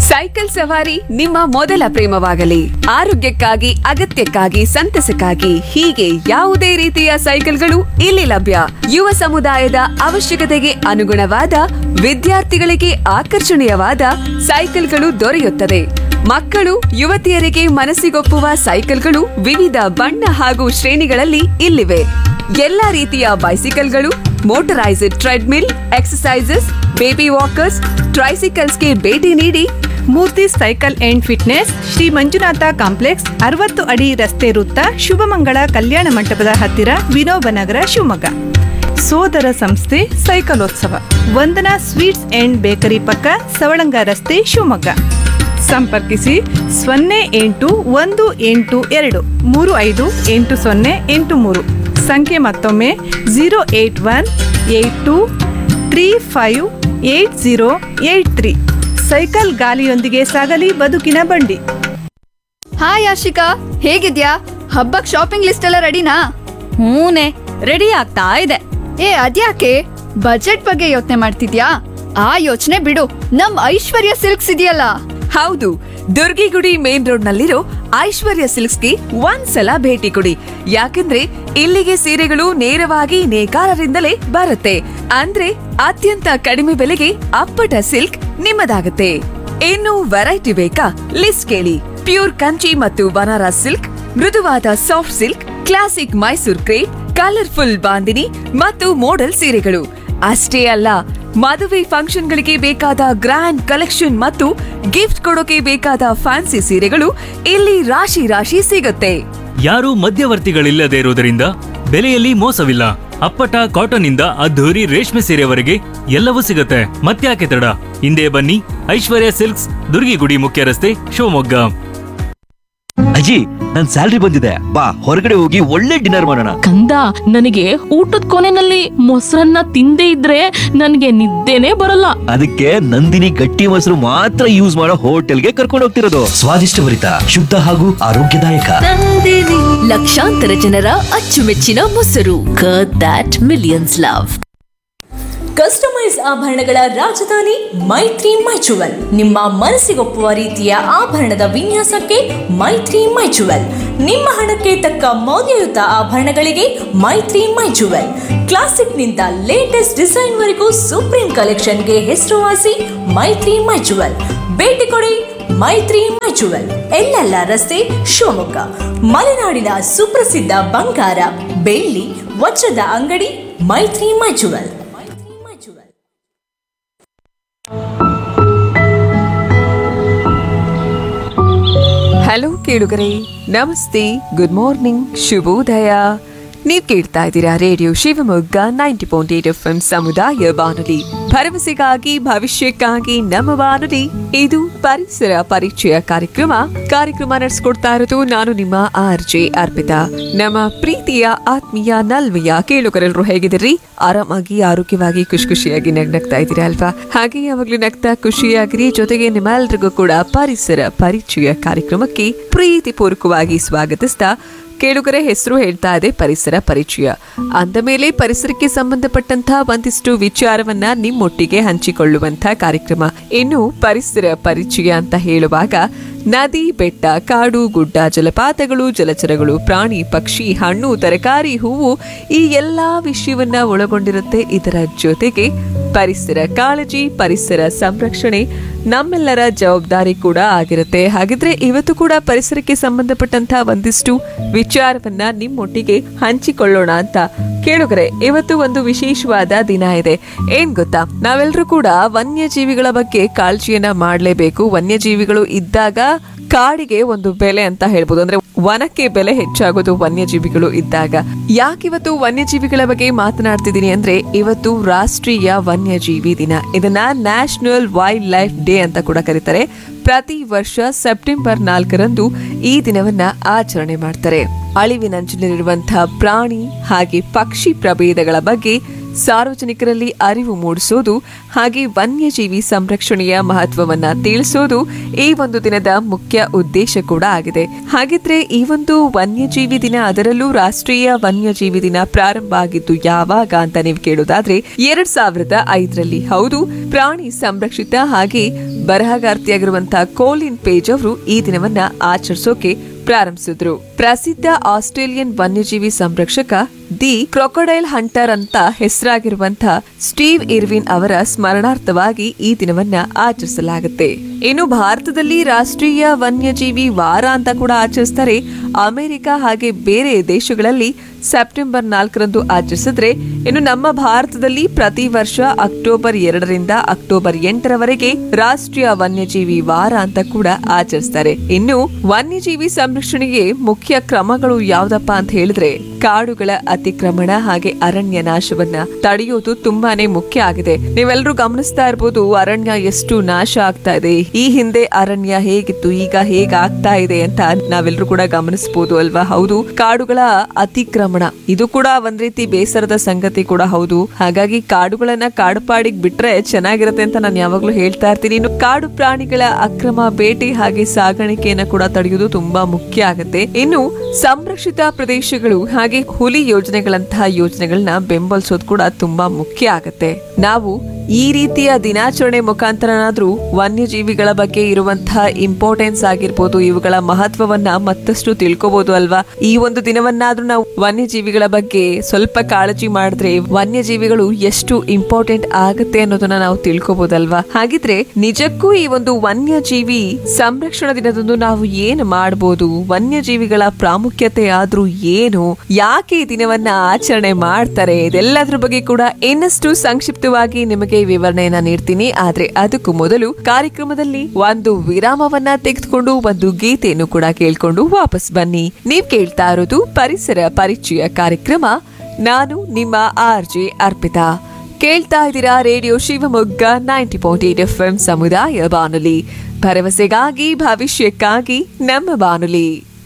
cycle ಸವಾರಿ ನಿಮ್ಮ ಮೊದಲ ಪ್ರೇಮವಾಗಲಿ ಆರೋಗ್ಯಕ್ಕಾಗಿ ಅಗತ್ಯಕ್ಕಾಗಿ ಸಂತಸಕ್ಕಾಗಿ ಹೀಗೆ ಯಾವುದೇ ರೀತಿಯ ಸೈಕಲ್ಗಳು ಇಲ್ಲಿ ಲಭ್ಯ ಯುವ ಸಮುದಾಯದ ಅವಶ್ಯಕತೆಗೆ ಅನುಗುಣವಾದ ವಿದ್ಯಾರ್ಥಿಗಳಿಗೆ ಆಕರ್ಷಣೀಯವಾದ ಸೈಕಲ್ಗಳು ದೊರೆಯುತ್ತದೆ ಮಕ್ಕಳು ಯುವತಿಯರಿಗೆ ಮನಸ್ಸಿಗೊಪ್ಪುವ ಸೈಕಲ್ಗಳು ವಿವಿಧ ಬಣ್ಣ ಹಾಗೂ ಶ್ರೇಣಿಗಳಲ್ಲಿ ಇಲ್ಲಿವೆ ಎಲ್ಲಾ ರೀತಿಯ ಬೈಸಿಕಲ್ಗಳು motorised treadmill exercises baby walkers ಟ್ರೈಸಿಕಲ್ಸ್ಗೆ ಭೇಟಿ ನೀಡಿ Murthy cycle and fitness Shri Manjunatha complex ಅರವತ್ತು ಅಡಿ ರಸ್ತೆ ವೃತ್ತ ಶುಭಮಂಗಳ ಕಲ್ಯಾಣ ಮಂಟಪದ ಹತ್ತಿರ ವಿನೋಬ ನಗರ ಶಿವಮೊಗ್ಗ ಸೋದರ ಸಂಸ್ಥೆ ಸೈಕಲೋತ್ಸವ ವಂದನಾ ಸ್ವೀಟ್ಸ್ ಅಂಡ್ ಬೇಕರಿ ಪಕ್ಕ ಸವಳಂಗ ರಸ್ತೆ ಶಿವಮೊಗ್ಗ ಸಂಪರ್ಕಿಸಿ ಸೊನ್ನೆ ಎಂಟು ಒಂದು ಎಂಟು ಎರಡು ಮೂರು ಐದು ಎಂಟು ಸೊನ್ನೆ ಎಂಟು ಮೂರು ಸಂಖ್ಯೆ ಮತ್ತೊಮ್ಮೆ zero eight one eight two three five eight zero eight three cycle ಗಾಲಿಯೊಂದಿಗೆ ಸಾಗಲಿ ಬದುಕಿನ ಬಂಡಿ ಹಾಯ್ ಆಶಿಕಾ ಹೇಗಿದ್ಯಾ ಹಬ್ಬಕ್ ಶಾಪಿಂಗ್ ಲಿಸ್ಟ್ ಎಲ್ಲ ರೆಡಿನಾ ಹೂನೆ ರೆಡಿ ಆಗ್ತಾ ಇದೆ ಏ ಅದ್ಯಾಕೆ ಬಜೆಟ್ ಬಗ್ಗೆ ಯೋಚನೆ ಮಾಡ್ತಿದ್ಯಾ ಆ ಯೋಚನೆ ಬಿಡು ನಮ್ ಐಶ್ವರ್ಯ ಸಿಲ್ಕ್ಸ್ ಇದೆಯಲ್ಲ ಹೌದು ದುರ್ಗಿಗುಡಿ ಮೇನ್ ರೋಡ್ ನಲ್ಲಿರೋ ಐಶ್ವರ್ಯ ಸಿಲ್ಕ್ಸ್ಗೆ ಒಂದ್ಸಲ ಭೇಟಿ ಕೊಡಿ ಯಾಕಂದ್ರೆ ಇಲ್ಲಿಗೆ ಸೀರೆಗಳು ನೇರವಾಗಿ ನೇಕಾರರಿಂದಲೇ ಬರುತ್ತೆ ಅಂದ್ರೆ ಅತ್ಯಂತ ಕಡಿಮೆ ಬೆಲೆಗೆ ಅಪ್ಪಟ ಸಿಲ್ಕ್ ನಿಮ್ಮದಾಗುತ್ತೆ ಇನ್ನು ವೆರೈಟಿ ಬೇಕಾ ಲಿಸ್ಟ್ ಕೇಳಿ ಪ್ಯೂರ್ ಕಂಚಿ ಮತ್ತು ಬನಾರಸ್ ಸಿಲ್ಕ್ ಮೃದುವಾದ soft silk classic Mysore crepe colourful bandhani ಮತ್ತು ಮೋಡಲ್ ಸೀರೆಗಳು ಅಷ್ಟೇ ಅಲ್ಲ ಮದುವೆ ಫಂಕ್ಷನ್ಗಳಿಗೆ ಬೇಕಾದ ಗ್ರ್ಯಾಂಡ್ ಕಲೆಕ್ಷನ್ ಮತ್ತು ಗಿಫ್ಟ್ ಕೊಡೋಕೆ ಬೇಕಾದ ಫ್ಯಾನ್ಸಿ ಸೀರೆಗಳು ಇಲ್ಲಿ ರಾಶಿ ರಾಶಿ ಸಿಗುತ್ತೆ ಯಾರೂ ಮಧ್ಯವರ್ತಿಗಳಿಲ್ಲದೆ ಇರುವುದರಿಂದ ಬೆಲೆಯಲ್ಲಿ ಮೋಸವಿಲ್ಲ ಅಪ್ಪಟ ಕಾಟನ್ ಇಂದ ಅದ್ಧೂರಿ ರೇಷ್ಮೆ ಸೀರೆವರೆಗೆ ಎಲ್ಲವೂ ಸಿಗುತ್ತೆ ಮತ್ತ್ಯಾಕೆ ತಡ ಹಿಂದೆ ಬನ್ನಿ ಐಶ್ವರ್ಯ ಸಿಲ್ಕ್ಸ್ ದುರ್ಗಿಗುಡಿ ಮುಖ್ಯ ರಸ್ತೆ ಶಿವಮೊಗ್ಗ ಅಜ್ಜಿ ನನ್ ಸ್ಯಾಲ್ರಿ ಬಂದಿದೆ ಬಾ ಹೊರಗಡೆ ಹೋಗಿ ಒಳ್ಳೆ ಡಿನ್ನರ್ ಮಾಡೋಣ ಕಂದ ನನಗೆ ಊಟದ ಕೊನೆನಲ್ಲಿ ಮೊಸರನ್ನ ತಿಂದೇ ಇದ್ರೆ ನನಗೆ ನಿದ್ದೆನೇ ಬರಲ್ಲ ಅದಕ್ಕೆ ನಂದಿನಿ ಗಟ್ಟಿ ಮೊಸರು ಮಾತ್ರ ಯೂಸ್ ಮಾಡೋ ಹೋಟೆಲ್ಗೆ ಕರ್ಕೊಂಡು ಹೋಗ್ತಿರೋದು ಸ್ವಾದಿಷ್ಟಭರಿತ ಶುದ್ಧ ಹಾಗೂ ಆರೋಗ್ಯದಾಯಕ ಲಕ್ಷಾಂತರ ಜನರ ಅಚ್ಚುಮೆಚ್ಚಿನ ಮೊಸರು ದಟ್ ಮಿಲಿಯನ್ಸ್ ಲವ್ ಕಸ್ಟಮೈಸ್ ಆಭರಣಗಳ ರಾಜಧಾನಿ ಮೈತ್ರಿ ಮೈಚುವಲ್ ನಿಮ್ಮ ಮನಸ್ಸಿಗೊಪ್ಪುವ ರೀತಿಯ ಆಭರಣದ ವಿನ್ಯಾಸಕ್ಕೆ ಮೈತ್ರಿ ಮೈಚುವಲ್ ನಿಮ್ಮ ಹಣಕ್ಕೆ ತಕ್ಕ ಮೌಲ್ಯಯುತ ಆಭರಣಗಳಿಗೆ ಮೈತ್ರಿ ಮೈಚುವಲ್ ಕ್ಲಾಸಿಕ್ನಿಂದ ಲೇಟೆಸ್ಟ್ ಡಿಸೈನ್ವರೆಗೂ ಸುಪ್ರೀಂ ಕಲೆಕ್ಷನ್ಗೆ ಹೆಸರುವಾಸಿ ಮೈತ್ರಿ ಮೈಚುವಲ್ ಭೇಟಿ ಕೊಡಿ ಮೈತ್ರಿ ಮೈಚುವಲ್ ಎಲ್ಲೆಲ್ಲ ರಸ್ತೆ ಶಿವಮೊಗ್ಗ ಮಲೆನಾಡಿನ ಸುಪ್ರಸಿದ್ಧ ಬಂಗಾರ ಬೆಳ್ಳಿ ವಜ್ರದ ಅಂಗಡಿ ಮೈತ್ರಿ ಮೈಚುವಲ್ ಮೈತ್ರಿ ಮೈಚುವಲ್ ಹಲೋ ಕೇಳುಗರೆ ನಮಸ್ತೆ ಗುಡ್ ಮಾರ್ನಿಂಗ್ ಶುಭೋದಯ ನೀವ್ ಕೇಳ್ತಾ ಇದ್ದೀರಾ radio Shivamogga ninety point eight F M ಸಮುದಾಯ ಬಾನುಲಿ ಭರವಸೆಗಾಗಿ ಭವಿಷ್ಯಕ್ಕಾಗಿ ನಮ್ಮ ಬಾನುಲಿ ಇದು ಪರಿಸರ ಪರಿಚಯ ಕಾರ್ಯಕ್ರಮ ಕಾರ್ಯಕ್ರಮ ನಡೆಸ್ಕೊಡ್ತಾ ಇರೋದು ನಾನು ನಿಮ್ಮ ಆರ್ ಜೆ ಅರ್ಪಿತಾ ನಮ್ಮ ಪ್ರೀತಿಯ ಆತ್ಮೀಯ ನಲ್ಮೆಯ ಕೇಳುಗರೆಲ್ಲರೂ ಹೇಗಿದ್ದೀರಿ ಆರಾಮಾಗಿ ಆರೋಗ್ಯವಾಗಿ ಖುಷಿ ಖುಷಿಯಾಗಿ ನಗ್ನಗ್ತಾ ಇದ್ದೀರಾ ಅಲ್ವಾ ಹಾಗೆ ಯಾವಾಗ್ಲೂ ನಗ್ತಾ ಖುಷಿಯಾಗಿರಿ ಜೊತೆಗೆ ನಿಮ್ಮೆಲ್ರಿಗೂ ಕೂಡ ಪರಿಸರ ಪರಿಚಯ ಕಾರ್ಯಕ್ರಮಕ್ಕೆ ಪ್ರೀತಿಪೂರ್ವಕವಾಗಿ ಸ್ವಾಗತಿಸ್ತಾ ಕೇಳುಗರೆ ಹೆಸರು ಹೇಳ್ತಾ ಇದೆ ಪರಿಸರ ಪರಿಚಯ ಅಂದ ಮೇಲೆ ಪರಿಸರಕ್ಕೆ ಸಂಬಂಧಪಟ್ಟಂತಹ ಒಂದಿಷ್ಟು ವಿಚಾರವನ್ನ ನಿಮ್ಮೊಟ್ಟಿಗೆ ಹಂಚಿಕೊಳ್ಳುವಂತ ಕಾರ್ಯಕ್ರಮ ಇನ್ನು ಪರಿಸರ ಪರಿಚಯ ಅಂತ ಹೇಳುವಾಗ ನದಿ ಬೆಟ್ಟ ಕಾಡು ಗುಡ್ಡ ಜಲಪಾತಗಳು ಜಲಚರಗಳು ಪ್ರಾಣಿ ಪಕ್ಷಿ ಹಣ್ಣು ತರಕಾರಿ ಹೂವು ಈ ಎಲ್ಲಾ ವಿಷಯವನ್ನ ಒಳಗೊಂಡಿರುತ್ತೆ ಇದರ ಜೊತೆಗೆ ಪರಿಸರ ಕಾಳಜಿ ಪರಿಸರ ಸಂರಕ್ಷಣೆ ನಮ್ಮೆಲ್ಲರ ಜವಾಬ್ದಾರಿ ಕೂಡ ಆಗಿರುತ್ತೆ ಹಾಗಿದ್ರೆ ಇವತ್ತು ಕೂಡ ಪರಿಸರಕ್ಕೆ ಸಂಬಂಧಪಟ್ಟಂತಹ ಒಂದಿಷ್ಟು ವಿಚಾರವನ್ನ ನಿಮ್ಮೊಟ್ಟಿಗೆ ಹಂಚಿಕೊಳ್ಳೋಣ ಅಂತ ಕೇಳುಗರೆ ಇವತ್ತು ಒಂದು ವಿಶೇಷವಾದ ದಿನ ಇದೆ ಏನ್ ಗೊತ್ತಾ ನಾವೆಲ್ಲರೂ ಕೂಡ ವನ್ಯಜೀವಿಗಳ ಬಗ್ಗೆ ಕಾಳಜಿಯನ್ನ ಮಾಡಲೇಬೇಕು ವನ್ಯಜೀವಿಗಳು ಇದ್ದಾಗ ಕಾಡಿಗೆ ಒಂದು ಬೆಲೆ ಅಂತ ಹೇಳ್ಬೋದು ಅಂದ್ರೆ ವನಕ್ಕೆ ಬೆಲೆ ಹೆಚ್ಚಾಗೋದು ವನ್ಯಜೀವಿಗಳು ಇದ್ದಾಗ ಯಾಕಿವತ್ತು ವನ್ಯಜೀವಿಗಳ ಬಗ್ಗೆ ಮಾತನಾಡ್ತಿದ್ದೀನಿ ಅಂದ್ರೆ ಇವತ್ತು ರಾಷ್ಟ್ರೀಯ ವನ್ಯಜೀವಿ ದಿನ ಇದನ್ನ ನ್ಯಾಷನಲ್ ವೈಲ್ಡ್ ಲೈಫ್ ಡೇ ಅಂತ ಕೂಡ ಕರೀತಾರೆ ಪ್ರತಿ ವರ್ಷ ಸೆಪ್ಟೆಂಬರ್ ನಾಲ್ಕರಂದು ಈ ದಿನವನ್ನ ಆಚರಣೆ ಮಾಡ್ತಾರೆ ಅಳಿವಿನಂಚಿನಲ್ಲಿರುವಂತಹ ಪ್ರಾಣಿ ಹಾಗೆ ಪಕ್ಷಿ ಪ್ರಭೇದಗಳ ಬಗ್ಗೆ ಸಾರ್ವಜನಿಕರಲ್ಲಿ ಅರಿವು ಮೂಡಿಸೋದು ಹಾಗೆ ವನ್ಯಜೀವಿ ಸಂರಕ್ಷಣೆಯ ಮಹತ್ವವನ್ನ ತಿಳಿಸೋದು ಈ ಒಂದು ದಿನದ ಮುಖ್ಯ ಉದ್ದೇಶ ಕೂಡ ಆಗಿದೆ ಹಾಗಿದ್ರೆ ಈ ಒಂದು ವನ್ಯಜೀವಿ ದಿನ ಅದರಲ್ಲೂ ರಾಷ್ಟ್ರೀಯ ವನ್ಯಜೀವಿ ದಿನ ಪ್ರಾರಂಭ ಆಗಿದ್ದು ಯಾವಾಗ ಅಂತ ನೀವು ಕೇಳೋದಾದ್ರೆ ಎರಡ್ ಸಾವಿರದ ಐದರಲ್ಲಿ ಹೌದು ಪ್ರಾಣಿ ಸಂರಕ್ಷಿತ ಹಾಗೆ ಬರಹಗಾರ್ತಿಯಾಗಿರುವಂತಹ ಕೋಲಿನ್ ಪೇಜ್ ಅವರು ಈ ದಿನವನ್ನ ಆಚರಿಸೋಕೆ ಪ್ರಾರಂಭಿಸಿದ್ರು ಪ್ರಸಿದ್ಧ ಆಸ್ಟ್ರೇಲಿಯನ್ ವನ್ಯಜೀವಿ ಸಂರಕ್ಷಕ ದಿ ಕ್ರೊಕೊಡೈಲ್ ಹಂಟರ್ ಅಂತ ಹೆಸರಾಗಿರುವಂತಹ ಸ್ಟೀವ್ ಇರ್ವಿನ್ ಅವರ ಸ್ಮರಣಾರ್ಥವಾಗಿ ಈ ದಿನವನ್ನ ಆಚರಿಸಲಾಗುತ್ತೆ ಇನ್ನು ಭಾರತದಲ್ಲಿ ರಾಷ್ಟ್ರೀಯ ವನ್ಯಜೀವಿ ವಾರ ಅಂತ ಕೂಡ ಆಚರಿಸ್ತಾರೆ ಅಮೆರಿಕ ಹಾಗೆ ಬೇರೆ ದೇಶಗಳಲ್ಲಿ ಸೆಪ್ಟೆಂಬರ್ ನಾಲ್ಕರಂದು ಆಚರಿಸಿದ್ರೆ ಇನ್ನು ನಮ್ಮ ಭಾರತದಲ್ಲಿ ಪ್ರತಿ ವರ್ಷ ಅಕ್ಟೋಬರ್ ಎರಡರಿಂದ ಅಕ್ಟೋಬರ್ ಎಂಟರವರೆಗೆ ರಾಷ್ಟ್ರೀಯ ವನ್ಯಜೀವಿ ವಾರ ಅಂತ ಕೂಡ ಆಚರಿಸ್ತಾರೆ ಇನ್ನು ವನ್ಯಜೀವಿ ಸಂರಕ್ಷಣೆಗೆ ಮುಖ್ಯ ಕ್ರಮಗಳು ಯಾವ್ದಪ್ಪ ಅಂತ ಹೇಳಿದ್ರೆ ಕಾಡುಗಳ ಅತಿಕ್ರಮಣ ಹಾಗೆ ಅರಣ್ಯ ನಾಶವನ್ನ ತಡೆಯೋದು ತುಂಬಾನೇ ಮುಖ್ಯ ಆಗಿದೆ ನೀವೆಲ್ಲರೂ ಗಮನಿಸ್ತಾ ಇರ್ಬೋದು ಅರಣ್ಯ ಎಷ್ಟು ನಾಶ ಆಗ್ತಾ ಇದೆ ಈ ಹಿಂದೆ ಅರಣ್ಯ ಹೇಗಿತ್ತು ಈಗ ಹೇಗ್ ಆಗ್ತಾ ಇದೆ ಅಂತ ನಾವೆಲ್ಲರೂ ಕೂಡ ಗಮನಿಸಬಹುದು ಅಲ್ವಾ ಹೌದು ಕಾಡುಗಳ ಅತಿಕ್ರಮಣ ಇದು ಕೂಡ ಒಂದ್ ರೀತಿ ಬೇಸರದ ಸಂಗತಿ ಕೂಡ ಹೌದು ಹಾಗಾಗಿ ಕಾಡುಗಳನ್ನ ಕಾಡುಪಾಡಿಗೆ ಬಿಟ್ರೆ ಚೆನ್ನಾಗಿರುತ್ತೆ ಅಂತ ನಾನು ಯಾವಾಗ್ಲೂ ಹೇಳ್ತಾ ಇರ್ತೀನಿ ಇನ್ನು ಕಾಡು ಪ್ರಾಣಿಗಳ ಅಕ್ರಮ ಬೇಟೆ ಹಾಗೆ ಸಾಗಾಣಿಕೆಯನ್ನ ಕೂಡ ತಡೆಯುವುದು ತುಂಬಾ ಮುಖ್ಯ ಆಗುತ್ತೆ ಇನ್ನು ಸಂರಕ್ಷಿತ ಪ್ರದೇಶಗಳು ಹಾಗೆ ಹುಲಿ ಯೋಜನೆಗಳಂತಹ ಯೋಜನೆಗಳನ್ನ ಬೆಂಬಲಿಸೋದು ಕೂಡ ತುಂಬಾ ಮುಖ್ಯ ಆಗತ್ತೆ ನಾವು ಈ ರೀತಿಯ ದಿನಾಚರಣೆ ಮುಖಾಂತರನಾದ್ರೂ ವನ್ಯಜೀವಿಗಳ ಬಗ್ಗೆ ಇರುವಂತಹ ಇಂಪಾರ್ಟೆನ್ಸ್ ಆಗಿರ್ಬೋದು ಇವುಗಳ ಮಹತ್ವವನ್ನ ಮತ್ತಷ್ಟು ತಿಳ್ಕೊಬಹುದು ಅಲ್ವಾ ಈ ಒಂದು ದಿನವನ್ನಾದ್ರೂ ನಾವು ವನ್ಯಜೀವಿಗಳ ಬಗ್ಗೆ ಸ್ವಲ್ಪ ಕಾಳಜಿ ಮಾಡಿದ್ರೆ ವನ್ಯಜೀವಿಗಳು ಎಷ್ಟು ಇಂಪಾರ್ಟೆಂಟ್ ಆಗುತ್ತೆ ಅನ್ನೋದನ್ನ ನಾವು ತಿಳ್ಕೊಬಹುದಲ್ವಾ ಹಾಗಿದ್ರೆ ನಿಜಕ್ಕೂ ಈ ಒಂದು ವನ್ಯಜೀವಿ ಸಂರಕ್ಷಣಾ ದಿನದಂದು ನಾವು ಏನು ಮಾಡಬಹುದು ವನ್ಯಜೀವಿಗಳ ಪ್ರಾಮುಖ್ಯತೆ ಆದ್ರೂ ಏನು ಯಾಕೆ ಈ ದಿನವನ್ನ ಆಚರಣೆ ಮಾಡ್ತಾರೆ ಇದೆಲ್ಲದ್ರ ಬಗ್ಗೆ ಕೂಡ ಇನ್ನಷ್ಟು ಸಂಕ್ಷಿಪ್ತವಾಗಿ ನಿಮಗೆ ವಿವರಣೆಯನ್ನ ನೀಡ್ತೀನಿ ಆದ್ರೆ ಅದಕ್ಕೂ ಮೊದಲು ಕಾರ್ಯಕ್ರಮದಲ್ಲಿ ಒಂದು ವಿರಾಮವನ್ನ ತೆಗೆದುಕೊಂಡು ಒಂದು ಗೀತೆಯನ್ನು ಕೂಡ ಕೇಳ್ಕೊಂಡು ವಾಪಸ್ ಬನ್ನಿ ನೀವ್ ಕೇಳ್ತಾ ಇರೋದು ಪರಿಸರ ಪರಿಚಯ ಕಾರ್ಯಕ್ರಮ ನಾನು ನಿಮ್ಮ ಆರ್ ಜೆ ಅರ್ಪಿತಾ ಕೇಳ್ತಾ ಇದ್ದೀರಾ radio Shivamogga ninety point eight F M ಸಮುದಾಯ ಬಾನುಲಿ ಭರವಸೆಗಾಗಿ ಭವಿಷ್ಯಕ್ಕಾಗಿ ನಮ್ಮ ಬಾನುಲಿ